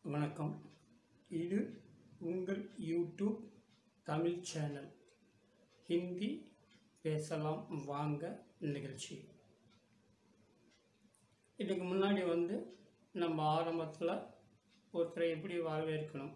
வணக்கம் இது உங்கள் யூடியூப் தமிழ் சேனல் ஹிந்தி பேசலாம் வாங்க நிகழ்ச்சி இதுக்கு முன்னாடி வந்து நம்ம ஆரம்பத்தில் ஒருத்தரை எப்படி வரவேற்கணும்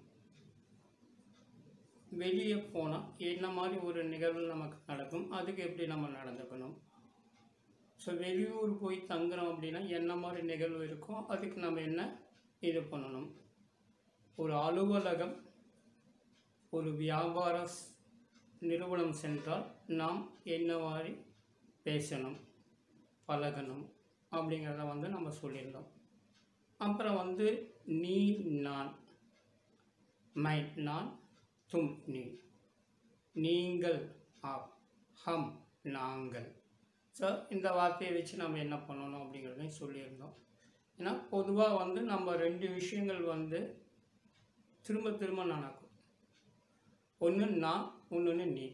வெளியே போனால் என்ன மாதிரி ஒரு நிகழ்வு நமக்கு நடக்கும் அதுக்கு எப்படி நம்ம நடந்துக்கணும் ஸோ வெளியூர் போய் தங்குறோம் அப்படின்னா என்ன மாதிரி நிகழ்வு இருக்கோ அதுக்கு நம்ம என்ன இது பண்ணணும் ஒரு அலுவலகம் ஒரு வியாபார ஸ்- நிறுவனம் சென்றால் நாம் என்ன மாதிரி பேசணும் பழகணும் அப்படிங்கிறத வந்து நம்ம சொல்லியிருந்தோம் அப்புறம் வந்து நீ நான் மை நான் தும் நீ நீங்கள் ஆப் ஹம் நாங்கள் ஸோ இந்த வார்த்தையை வச்சு நம்ம என்ன பண்ணணும் அப்படிங்கிறதையும் சொல்லியிருந்தோம் ஏன்னா பொதுவாக வந்து நம்ம ரெண்டு விஷயங்கள் வந்து திரும்ப திரும்ப நடக்கும் ஒன்று நான் இன்னொன்று நீ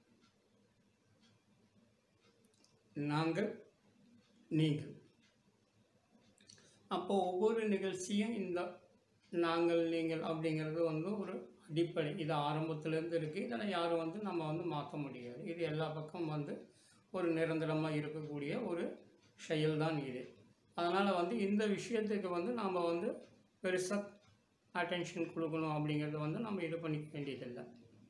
நாங்கள் நீங்கள் அப்போ ஒவ்வொரு நிகழ்ச்சியும் இந்த நாங்கள் நீங்கள் அப்படிங்கிறது வந்து ஒரு அடிப்படை இது ஆரம்பத்துலேருந்து இருக்குது இதெல்லாம் யாரும் வந்து நம்ம வந்து மாற்ற முடியாது இது எல்லா பக்கம் வந்து ஒரு நிரந்தரமாக இருக்கக்கூடிய ஒரு செயல்தான் இது அதனால் வந்து இந்த விஷயத்துக்கு வந்து நாம் வந்து பெருசாக அட்டென்ஷன் கொடுக்கணும் அப்படிங்கிறத வந்து நம்ம இது பண்ணிக்க வேண்டியதில்லை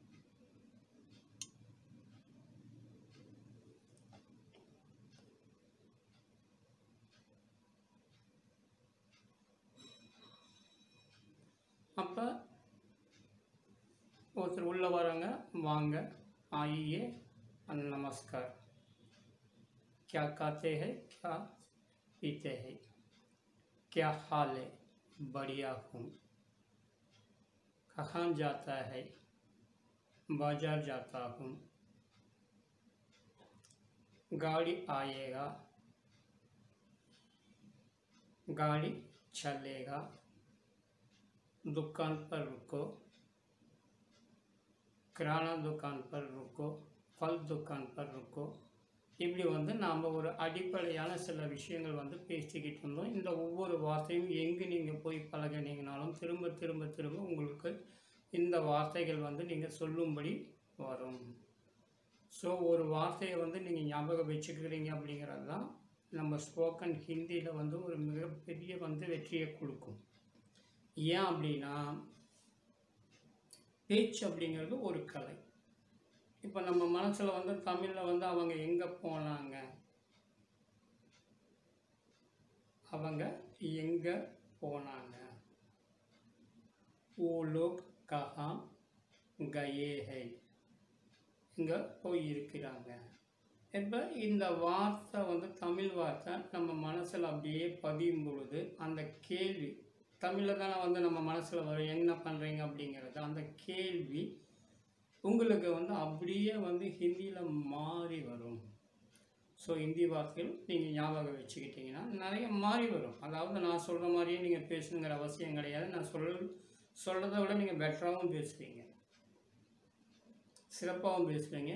அப்போ ஒருத்தர் உள்ளே வராங்க வாங்க आइए नमस्कार क्या खाते हैं क्या पीते हैं क्या हाल है बढ़िया हूँ कहाँ जाता है बाजार जाता हूँ गाड़ी आएगा गाड़ी चलेगा दुकान पर रुको கிரானா துக்கான் பர் ருக்கோ ஃபல் துக்கான் பர் ருக்கோ இப்படி வந்து நாம் ஒரு அடிப்படையான சில விஷயங்கள் வந்து பேசிக்கிட்டு இருந்தோம் இந்த ஒவ்வொரு வார்த்தையும் எங்கே நீங்கள் போய் பழகினீங்கனாலும் திரும்ப திரும்ப திரும்ப உங்களுக்கு இந்த வார்த்தைகள் வந்து நீங்கள் சொல்லும்படி வரும் ஸோ ஒரு வார்த்தையை வந்து நீங்கள் ஞாபகம் வச்சுக்கிறீங்க அப்படிங்கிறது தான் நம்ம ஸ்போக்கன் ஹிந்தியில் வந்து ஒரு மிகப்பெரிய வந்து வெற்றியை கொடுக்கும் ஏன் அப்படின்னா பேச்சு அப்படிங்கிறது ஒரு கலை இப்போ நம்ம மனசில் வந்து தமிழில் வந்து அவங்க எங்கே போனாங்க அவங்க எங்கே போனாங்க ஓ லோக் கஹா கயே ஹை இங்கே போய் இருக்கிறாங்க இப்போ இந்த வார்த்தை வந்து தமிழ் வார்த்தை நம்ம மனசில் அப்படியே பதியும் பொழுது அந்த கேள்வி தமிழில் தானே வந்து நம்ம மனசில் வரும் என்ன பண்ணுறீங்க அப்படிங்கிறது அந்த கேள்வி உங்களுக்கு வந்து அப்படியே வந்து ஹிந்தியில் மாறி வரும் ஸோ ஹிந்தி வார்த்தைகள் நீங்கள் ஞாபகம் வச்சுக்கிட்டிங்கன்னா நிறைய மாறி வரும் அதாவது நான் சொல்கிற மாதிரியே நீங்கள் பேசணுங்கிற அவசியம் கிடையாது நான் சொல் சொல்கிறத விட நீங்கள் பெட்டராகவும் பேசுவீங்க சிறப்பாகவும் பேசுவீங்க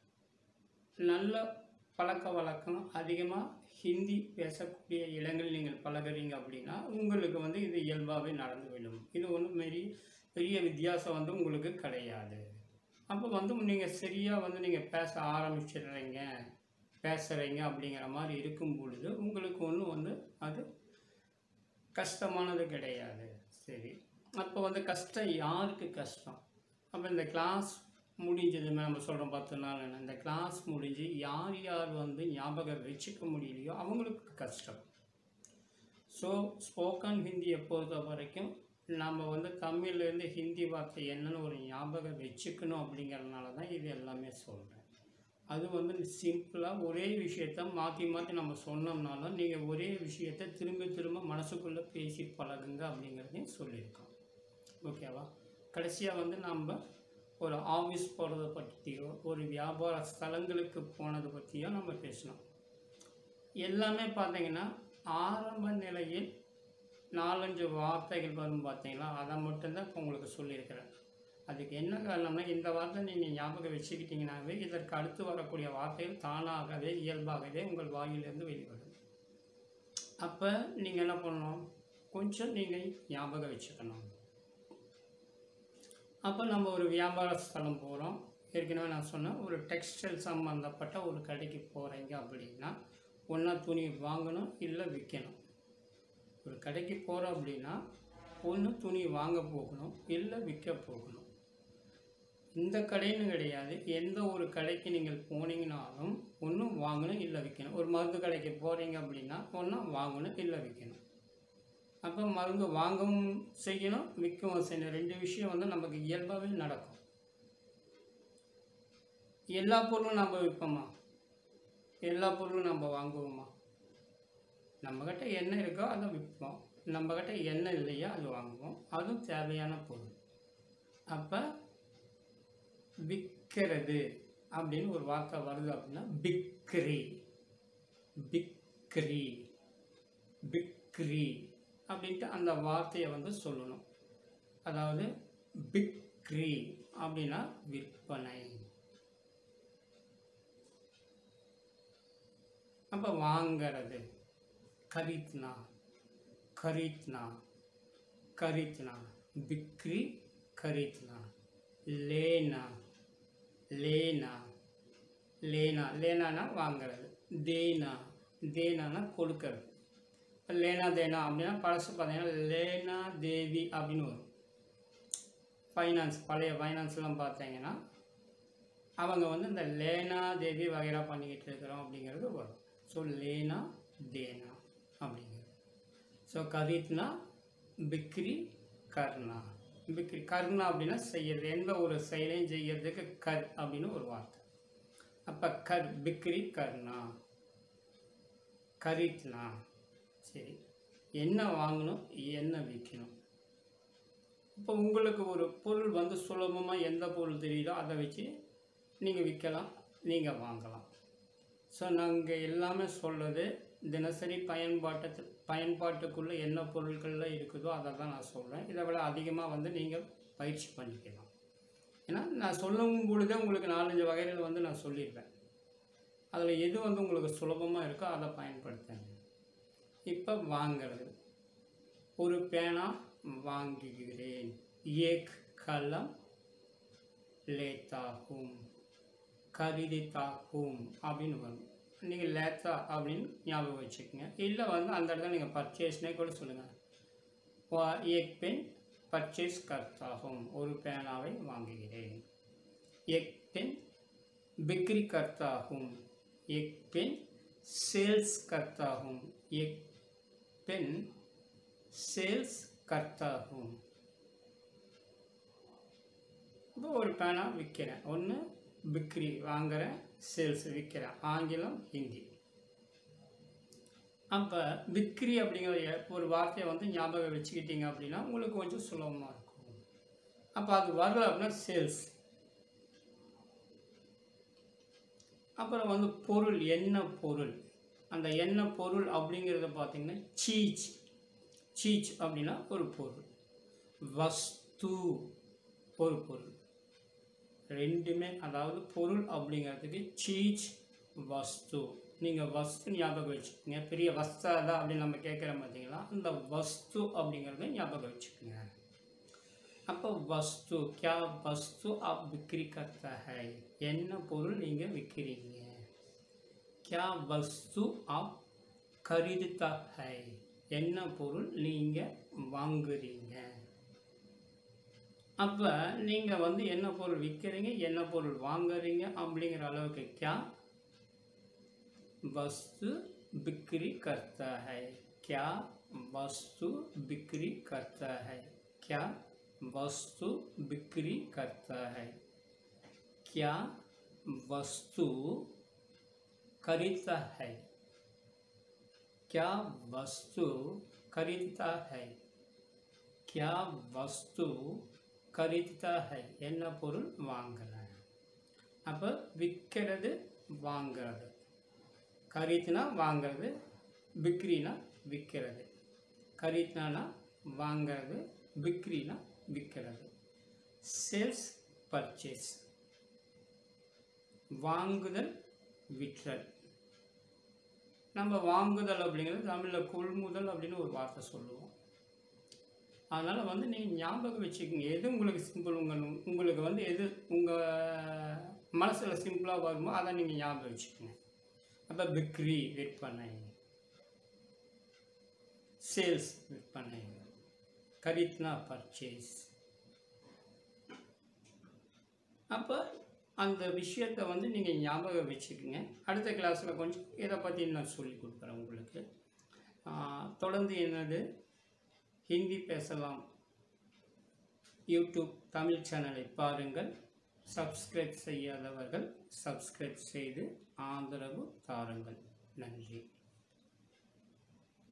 நல்ல பழக்க வழக்கம் அதிகமாக ஹிந்தி பேசக்கூடிய இடங்கள் நீங்கள் பழகுறீங்க அப்படின்னா உங்களுக்கு வந்து இது இயல்பாகவே நடந்துவிடும் இது ஒன்றும் மாரி பெரிய வித்தியாசம் வந்து உங்களுக்கு கிடையாது அப்போ வந்து நீங்கள் சரியாக வந்து நீங்கள் பேச ஆரம்பிச்சிடுறீங்க பேசுகிறீங்க அப்படிங்கிற மாதிரி இருக்கும் பொழுது உங்களுக்கு ஒன்றும் வந்து அது கஷ்டமானது கிடையாது சரி அப்போ வந்து கஷ்டம் யாருக்கு கஷ்டம் அப்போ இந்த கிளாஸ் முடிஞ்சதுமே நம்ம சொல்கிறோம் பத்து நாள் இந்த கிளாஸ் முடிஞ்சு யார் யார் வந்து ஞாபகம் வச்சுக்க முடியலையோ அவங்களுக்கு கஷ்டம் ஸோ ஸ்போக்கன் ஹிந்தியை பொறுத்த வரைக்கும் நம்ம வந்து தமிழ்லேருந்து ஹிந்தி வார்த்தை என்னன்னு ஒரு ஞாபகம் வச்சுக்கணும் அப்படிங்கிறதுனால தான் இது எல்லாமே சொல்கிறேன் அது வந்து சிம்பிளாக ஒரே விஷயத்த மாற்றி மாற்றி நம்ம சொன்னோம்னாலும் நீங்கள் ஒரே விஷயத்த திரும்ப திரும்ப மனசுக்குள்ளே பேசி பழகுங்க அப்படிங்கிறதையும் சொல்லியிருக்கோம் ஓகேவா கடைசியாக வந்து நம்ம ஒரு ஆஃபீஸ் போகிறத பற்றியோ ஒரு வியாபார ஸ்தலங்களுக்கு போனதை பற்றியோ நம்ம பேசணும் எல்லாமே பார்த்தீங்கன்னா ஆரம்ப நிலையில் நாலஞ்சு வார்த்தைகள் வரும் பார்த்தீங்களா அதை மட்டும்தான் இப்போ உங்களுக்கு சொல்லியிருக்கிறேன் அதுக்கு என்ன காரணம்னா இந்த வார்த்தை நீங்கள் ஞாபகம் வச்சுக்கிட்டீங்கன்னாவே இதற்கு அடுத்து வரக்கூடிய வார்த்தைகள் தானாகவே இயல்பாகவே உங்கள் வாயிலிருந்து வெளிவரும் அப்போ நீங்கள் என்ன பண்ணணும் கொஞ்சம் நீங்கள் ஞாபகம் வச்சுக்கணும் அப்போ நம்ம ஒரு வியாபார ஸ்தலம் போகிறோம் ஏற்கனவே நான் சொன்னேன் ஒரு டெக்ஸ்டைல் சம்மந்தப்பட்ட ஒரு கடைக்கு போகிறீங்க அப்படின்னா ஒன்றா துணி வாங்கணும் இல்லை விற்கணும் ஒரு கடைக்கு போகிறோம் அப்படின்னா ஒன்று துணி வாங்க போகணும் இல்லை விற்க போகணும் இந்த கடைன்னு கிடையாது எந்த ஒரு கடைக்கு நீங்கள் போனீங்கனாலும் ஒன்றும் வாங்கணும் இல்லை விற்கணும் ஒரு மருந்து கடைக்கு போகிறீங்க அப்படின்னா ஒன்றா வாங்கணும் இல்லை விற்கணும் அப்போ மருந்து வாங்கவும் செய்யணும் விற்கவும் செய்யணும் ரெண்டு விஷயம் வந்து நமக்கு இயல்பாகவே நடக்கும் எல்லா பொருளும் நம்ம விற்போமா எல்லா பொருளும் நம்ம வாங்குவோமா நம்மக்கிட்ட என்ன இருக்கோ அதை விற்போம் நம்மக்கிட்ட என்ன இல்லையோ அது வாங்குவோம் அதுவும் தேவையான பொருள் அப்போ விற்கிறது அப்படின்னு ஒரு வார்த்தை வருது அப்படின்னா பிக்ரி பிக்ரி பிக்ரி அப்படின்ட்டு அந்த வார்த்தையை வந்து சொல்லணும் அதாவது பிக்ரி அப்படின்னா விற்பனை அப்போ வாங்கிறது கரித்னா கரித்னா கரித்னா பிக்ரி கரித்னா லேனா லேனா லேனா லேனானா வாங்கிறது தேனா தேனானா கொடுக்கறது இப்போ லேனா தேனா அப்படின்னா பழசு பார்த்தீங்கன்னா லேனா தேவி அப்படின்னு வரும் ஃபைனான்ஸ் பழைய ஃபைனான்ஸ்லாம் பார்த்தீங்கன்னா அவங்க வந்து இந்த லேனா தேவி வகைரா பண்ணிக்கிட்டு இருக்கிறோம் அப்படிங்கிறது வரும் ஸோ லேனா தேனா அப்படிங்கிறது ஸோ கரீத்னா பிக்ரி கர்ணா பிக்ரி கர்ணா அப்படின்னா செய்யறது எந்த ஒரு செயலையும் செய்யறதுக்கு கர் அப்படின்னு ஒரு வார்த்தை அப்போ கர் பிக்ரி கர்ணா கரீத்னா சரி என்ன வாங்கணும் என்ன விற்கணும் இப்போ உங்களுக்கு ஒரு பொருள் வந்து சுலபமாக எந்த பொருள் தெரியுதோ அதை வச்சு நீங்கள் விற்கலாம் நீங்கள் வாங்கலாம் ஸோ நாங்கள் எல்லாமே சொல்கிறது தினசரி பயன்பாட்டு பயன்பாட்டுக்குள்ளே என்ன பொருட்கள்லாம் இருக்குதோ அதை தான் நான் சொல்கிறேன் இதை விட அதிகமாக வந்து நீங்கள் பயிற்சி பண்ணிக்கலாம் ஏன்னா நான் சொல்லும் பொழுதே உங்களுக்கு நாலஞ்சு வகைகள் வந்து நான் சொல்லியிருப்பேன் அதில் எது வந்து உங்களுக்கு சுலபமாக இருக்கோ அதை பயன்படுத்துங்க இப்போ வாங்கிறது ஒரு பேனா வாங்குகிறேன் ஏக் கலம் லேத்தாகும் கரிதித்தாகும் அப்படின்னு வரும் நீங்கள் லேத்தா அப்படின்னு ஞாபகம் வச்சுக்கோங்க இல்லை வந்து அந்த இடத்துல நீங்கள் பர்ச்சேஸ்னே கூட சொல்லுங்கள் ஏக் பென் பர்ச்சேஸ் கர்த்தாகும் ஒரு பேனாவை வாங்குகிறேன் ஏக் பென் बिक्री करता हूँ एक पेन सेल्स करता हूँ एक पेन सेल्स करता हूँ இப்போ ஒரு பேனா விற்கிறேன் ஒன்று பிக்ரி வாங்குறேன் சேல்ஸ் விற்கிறேன் ஆங்கிலம் ஹிந்தி அப்போ பிக்ரி அப்படிங்கிற எ- ஒரு வார்த்தையை வந்து ஞாபகம் வச்சுக்கிட்டீங்க அப்படின்னா உங்களுக்கு கொஞ்சம் சுலபமாக இருக்கும் அப்போ அது வரல அப்படின்னா சேல்ஸ் அப்புறம் வந்து பொருள் என்ன பொருள் அந்த என்ன பொருள் அப்படிங்கிறத பார்த்தீங்கன்னா சீச் சீச் அப்படின்னா ஒரு பொருள் வஸ்து ஒரு பொருள் ரெண்டுமே அதாவது பொருள் அப்படிங்கிறதுக்கு சீச் வஸ்து நீங்கள் வஸ்து ஞாபகம் வச்சுக்கோங்க பெரிய வஸ்தாதா அப்படின்னு நம்ம கேட்குறோம் பார்த்தீங்களா அந்த வஸ்து அப்படிங்கிறத ஞாபகம் வச்சுக்கோங்க அப்போ வஸ்து क्या वस्तु आप बिक्री करता है என்ன பொருள் நீங்கள் விற்கிறீங்க क्या वस्तु आप खरीदता है என்ன பொருள் நீங்கள் வாங்குறீங்க அப்போ நீங்கள் வந்து என்ன பொருள் விற்கிறீங்க என்ன பொருள் வாங்குறீங்க அப்படிங்கிற அளவுக்கு क्या वस्तु बिक्री करता है क्या वस्तु बिक्री करता है क्या वस्तु बिक्री करता है क्या वस्तु खरीदता है क्या वस्तु खरीदता है क्या वस्तु खरीदता है என்ன பொருள் வாங்குறேன் அப்போ விற்கிறது வாங்குறது கரீத்னா வாங்குறது பிக்ரினா விற்கிறது கரீத்னானா வாங்குறது பிக்ரினா விற்கிறது சேல்ஸ் பர்ச்சேஸ் வாங்குதல் விற்றல் நம்ம வாங்குதல் அப்படிங்கிறது தமிழில் கொள்முதல் அப்படின்னு ஒரு வார்த்தை சொல்லுவோம் அதனால் வந்து நீங்கள் ஞாபகம் வச்சுக்கோங்க எது உங்களுக்கு சிம்பிள் உங்கள் உங்களுக்கு வந்து எது உங்கள் மனசில் சிம்பிளாக வருமோ அதை நீங்கள் ஞாபகம் வச்சுக்கோங்க அப்போ பிக்ரி விற்பனை சேல்ஸ் விற்பனை கரித்னா பர்ச்சேஸ் அப்போ அந்த விஷயத்தை வந்து நீங்கள் ஞாபகம் வச்சுக்கோங்க அடுத்த கிளாஸில் கொஞ்சம் இதை பற்றி நான் சொல்லி கொடுக்குறேன் உங்களுக்கு ஆஹ், தொடர்ந்து என்னது ஹிந்தி பேசலாம் யூடியூப் தமிழ் சேனலை பாருங்கள் சப்ஸ்கிரைப் செய்யாதவர்கள் சப்ஸ்கிரைப் செய்து ஆதரவு தாருங்கள் நன்றி